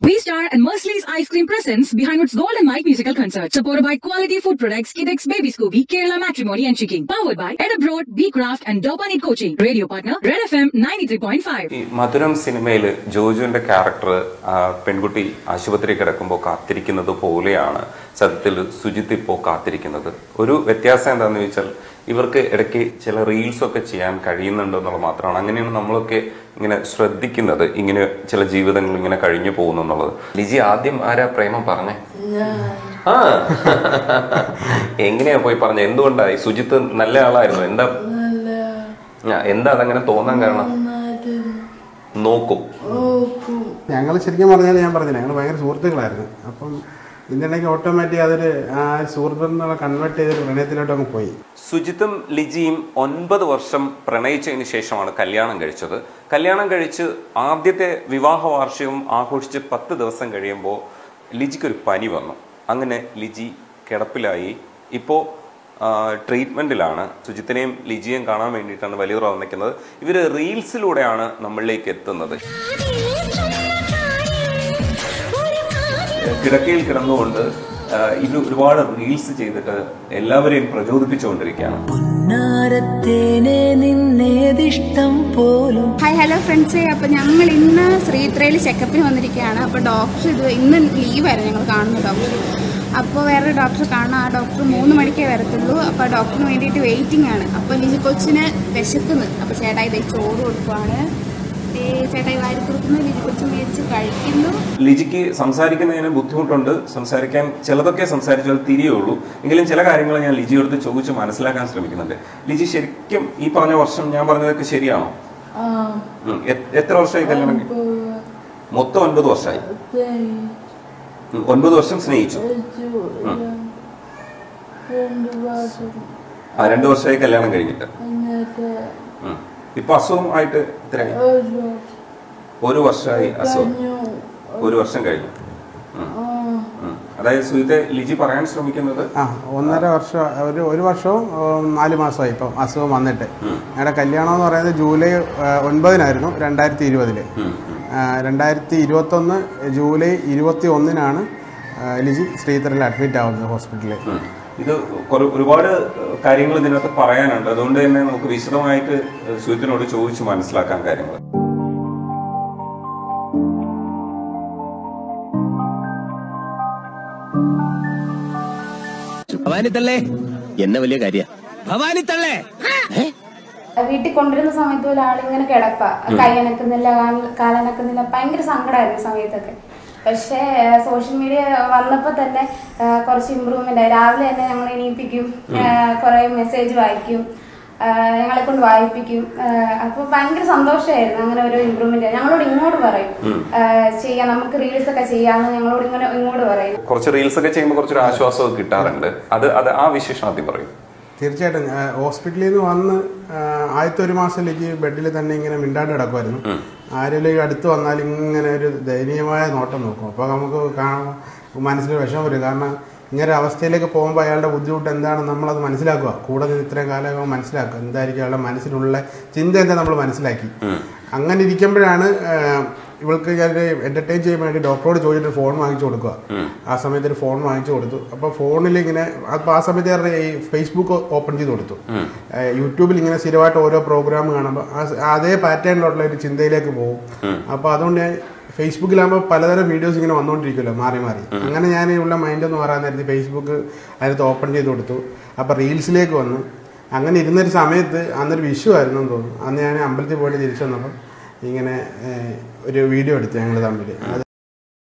We star and Merciless Ice Cream presents behind its Golden Mike musical concert, supported by quality food products, Kidex Baby Scooby, Kerala Matrimony and Chicken, powered by Ed Abroad, B Craft and Dopanit Coaching. Radio partner, Red FM 93.5. ഈ മധുരം സിനിമയിൽ ജോജുവിന്റെ character പെൺകുട്ടി ആശുപത്രി കിടക്കുമ്പോൾ കാത്തിരിക്കുന്നത് പോലെയാണ് സത്യത്തിൽ സുജിത്ത് ഇപ്പോൾ കാത്തിരിക്കുന്നത് ഒരു വ്യത്യാസം എന്താണെന്ന് ചോദിച്ചാൽ ഇവർക്ക് ഇടയ്ക്ക് ചില റീൽസ് ഒക്കെ ചെയ്യാൻ കഴിയുന്നുണ്ട് എന്നുള്ളത് മാത്രമാണ് അങ്ങനെയാണ് നമ്മളൊക്കെ ഇങ്ങനെ ശ്രദ്ധിക്കുന്നത് ഇങ്ങനെ ചില ജീവിതങ്ങൾ ഇങ്ങനെ കഴിഞ്ഞു പോകുന്നു എന്നുള്ളത് ലിജി ആദ്യം ആരാ പ്രേമം പറഞ്ഞേ ആ എങ്ങനെയാ പോയി പറഞ്ഞ എന്തുകൊണ്ടായി സുജിത്ത് നല്ല ആളായിരുന്നു എന്താ ആ, എന്താ അതങ്ങനെ തോന്നാൻ കാരണം നോക്കും ഞങ്ങൾ ശരിക്കും പറഞ്ഞാൽ ഞാൻ പറഞ്ഞില്ല ഞങ്ങൾ ഭയങ്കര സുഹൃത്തുക്കളായിരുന്നു അപ്പം ഇതിനിടയ്ക്ക് ഓട്ടോമാറ്റിക് അതൊരു ആ സുഹൃത്തിൽ നിന്നുള്ള കൺവേർട്ട് ചെയ്തൊരു പ്രണയത്തിലോട്ട് അങ്ങ് പോയി സുജിത്തും ലിജിയും ഒൻപത് വർഷം പ്രണയിച്ചതിന് ശേഷമാണ് കല്യാണം കഴിച്ചത് കല്യാണം കഴിച്ച് ആദ്യത്തെ വിവാഹ വാർഷികം ആഘോഷിച്ച് പത്ത് ദിവസം കഴിയുമ്പോൾ ലിജിക്കൊരു പനി വന്നു അങ്ങനെ ലിജി കിടപ്പിലായി ഇപ്പോൾ ട്രീറ്റ്മെന്റിലാണ് സുജിത്തിനെയും ലിജിയെയും കാണാൻ വേണ്ടിയിട്ടാണ് വലിയ വന്നിരിക്കുന്നത് ഇവര് റീൽസിലൂടെയാണ് നമ്മളിലേക്ക് എത്തുന്നത് കിടക്കയിൽ കിടന്നുകൊണ്ട് ആ, ഇത് ഒരുപാട് റീൽസ് ചെയ്തിട്ട് എല്ലാവരെയും പ്രചോദിപ്പിച്ചുകൊണ്ടിരിക്കുകയാണ് പുന്നാരത്തേനെ നിന്നേതിഷ്ടം പോലും ഹായ് ഹലോ ഫ്രണ്ട്സേ അപ്പോൾ ഞങ്ങൾ ഇന്ന് ശ്രീത്രയിൽ ചെക്കപ്പിന് വന്നിരിക്കുകയാണ് അപ്പോൾ ഡോക്ടർ ഇത് ഇന്ന് ലീവായിരുന്നു ഞങ്ങൾ കാണുന്ന ഡോക്ടർ അപ്പോൾ വേറെ ഡോക്ടർ കാണാം ആ ഡോക്ടർ മൂന്ന് മണിക്കേ വരത്തുള്ളൂ അപ്പോൾ ഡോക്ടറിന് വേണ്ടിയിട്ട് വെയിറ്റിംഗ് ആണ് അപ്പോൾ ലിജി കൊച്ചിന് വിശക്കുന്നു അപ്പോൾ ചേട്ടായി ഇതേ ചോറ് കൊടുക്കുവാണ് ദേ ചേട്ടായി വാരി കൊടുക്കുന്നു ലിജി കൊച്ചു മേടിച്ച് കഴിക്കുന്നു ലിജിക്ക് സംസാരിക്കുന്നതിന് ബുദ്ധിമുട്ടുണ്ട് സംസാരിക്കാൻ ചിലതൊക്കെ സംസാരിച്ചാൽ തിരിയുള്ളൂ എങ്കിലും ചില കാര്യങ്ങൾ ഞാൻ ലിജിയോടുത്ത് ചോദിച്ച് മനസ്സിലാക്കാൻ ശ്രമിക്കുന്നുണ്ട് ലിജി ശരിക്കും ഈ പറഞ്ഞ വർഷം ഞാൻ പറഞ്ഞതൊക്കെ ശരിയാണോ ഉം. എ- എത്ര വർഷമായി കല്യാണം കഴി- മൊത്തം ഒൻപത് വർഷമായി ഉം. ഒൻപത് വർഷം സ്നേഹിച്ചു ഉം. ആ രണ്ടു വർഷമായി കല്യാണം കഴിഞ്ഞിട്ട് ഉം. ഇപ്പൊ അസുഖമായിട്ട് ഇത്രയായി ഒരു വർഷമായി അസുഖം ഒരു വർഷം കഴിഞ്ഞു ഉം. ഉം. അതായത് സുഹിത്തെ ലിജി പറയാൻ ശ്രമിക്കുന്നത് ആ ഒന്നര വർഷം ഒരു ഒരു വർഷവും ഉം, നാല് മാസമായി ഇപ്പം അസുഖം വന്നിട്ട് ഞങ്ങളുടെ കല്യാണം എന്ന് പറയുന്നത് ജൂലൈ ആ, ഒൻപതിനായിരുന്നു രണ്ടായിരത്തി ഇരുപതില് ഉം. രണ്ടായിരത്തി ഇരുപത്തൊന്ന് ജൂലൈ ഇരുപത്തി ഒന്നിനാണ് ആ, ലിജി ശ്രീധറിൽ അഡ്മിറ്റ് ആവുന്നത് ഹോസ്പിറ്റലിൽ ഉം. ഇത് കുറെ- ഒരുപാട് കാര്യങ്ങൾ ഇതിനകത്ത് പറയാനുണ്ട് അതുകൊണ്ട് തന്നെ നമുക്ക് വിശദമായിട്ട് സുഹിത്തിനോട് ചോദിച്ചു മനസ്സിലാക്കാൻ കാര്യങ്ങൾ ഭവാനി തള്ളേ എന്നെ വലിയ കാര്യ ഭവാനി തള്ളേ വീട്ടിൽ കൊണ്ടുവരുന്ന സമയത്ത് പോലും ആളിങ്ങനെ കിടപ്പ കൈയനക്കുന്നില്ല കാലനക്കുന്നില്ല ഭയങ്കര സങ്കടമായിരുന്നു ഈ സമയത്തൊക്കെ പക്ഷേ സോഷ്യൽ മീഡിയ വന്നപ്പോൾ തന്നെ ആ, കുറച്ച് ഇമ്പ്രൂവ്മെന്റ് ആയി രാവിലെ തന്നെ ഞങ്ങൾ എണീപ്പിക്കും കുറെ മെസ്സേജ് വായിക്കും ആ, ഞങ്ങളെ കൊണ്ട് വായിപ്പിക്കും അപ്പോൾ ഭയങ്കര സന്തോഷമായിരുന്നു അങ്ങനെ ഒരു ഇമ്പ്രൂവ്മെന്റ് ഞങ്ങളോട് ഇങ്ങോട്ട് പറയും ആ, ചെയ്യാം നമുക്ക് റീൽസ് ഒക്കെ ചെയ്യാമെന്ന് ഞങ്ങളോട് ഇങ്ങനെ ഇങ്ങോട്ട് പറയും കുറച്ച് റീൽസ് ഒക്കെ ചെയ്യുമ്പോൾ കുറച്ചൊരു ആശ്വാസമൊക്കെ കിട്ടാറുണ്ട് അത് അത് ആ വിശേഷം ആദ്യം പറയും തീർച്ചയായിട്ടും ആ, ഹോസ്പിറ്റലിൽ നിന്ന് വന്ന് ആ, ആദ്യത്തെ ഒരു മാസം ലിജി ബെഡിൽ തന്നെ ഇങ്ങനെ മിണ്ടാണ്ട് കിടക്കുമായിരുന്നു ആരെങ്കിലും അടുത്ത് വന്നാൽ ഇങ്ങനെ ഒരു ദയനീയമായ നോട്ടം നോക്കും അപ്പോൾ നമുക്ക് കാണുമ്പോൾ മനസ്സിൽ വിഷമം വരും കാരണം ഇങ്ങനെ ഒരു അവസ്ഥയിലേക്ക് പോകുമ്പോൾ അയാളുടെ ബുദ്ധിമുട്ട് എന്താണെന്ന് നമ്മളത് മനസ്സിലാക്കുക കൂടെ നിന്ന് ഇത്രയും കാലം മനസ്സിലാക്കുക എന്തായിരിക്കും അയാളുടെ മനസ്സിലുള്ള ചിന്ത എന്താ നമ്മൾ മനസ്സിലാക്കി അങ്ങനെ ഇരിക്കുമ്പോഴാണ് ആ, ഇവൾക്ക് ഞാൻ എന്റർടൈൻ ചെയ്യാൻ വേണ്ടി ഡോക്ടറോട് ചോദിച്ചിട്ട് ഫോൺ വാങ്ങിച്ചു കൊടുക്കുക ആ സമയത്ത് ഒരു ഫോൺ വാങ്ങിച്ചു കൊടുത്തു അപ്പൊ ഫോണിൽ ഇങ്ങനെ അപ്പൊ ആ സമയത്ത് ഞാൻ ഈ ഫേസ്ബുക്ക് ഓപ്പൺ ചെയ്ത് കൊടുത്തു ഏഹ് യൂട്യൂബിൽ ഇങ്ങനെ സ്ഥിരമായിട്ട് ഓരോ പ്രോഗ്രാം കാണുമ്പോൾ ആ സ- അതേ പാറ്റേണിലുള്ള ഒരു ചിന്തയിലേക്ക് പോകും അപ്പൊ അതുകൊണ്ട് ഞാൻ ഫേസ്ബുക്കിലാകുമ്പോൾ പലതരം വീഡിയോസ് ഇങ്ങനെ വന്നുകൊണ്ടിരിക്കുമല്ലോ മാറി മാറി അങ്ങനെ ഞാൻ ഉള്ള മൈൻഡ് ഒന്ന് മാറാൻ നേരത്തെ ഫേസ്ബുക്ക് അതിനകത്ത് ഓപ്പൺ ചെയ്ത് കൊടുത്തു അപ്പൊ റീൽസിലേക്ക് വന്നു അങ്ങനെ ഇരുന്നൊരു സമയത്ത് അന്നൊരു വിഷു ആയിരുന്നു തോന്നുന്നു അന്ന് ഞാൻ അമ്പലത്തിൽ പോയിട്ട് തിരിച്ചു വന്നപ്പോൾ ഇങ്ങനെ ഏഹ്, ഒരു വീഡിയോ എടുത്തു ഞങ്ങൾ തമ്മിൽ അത്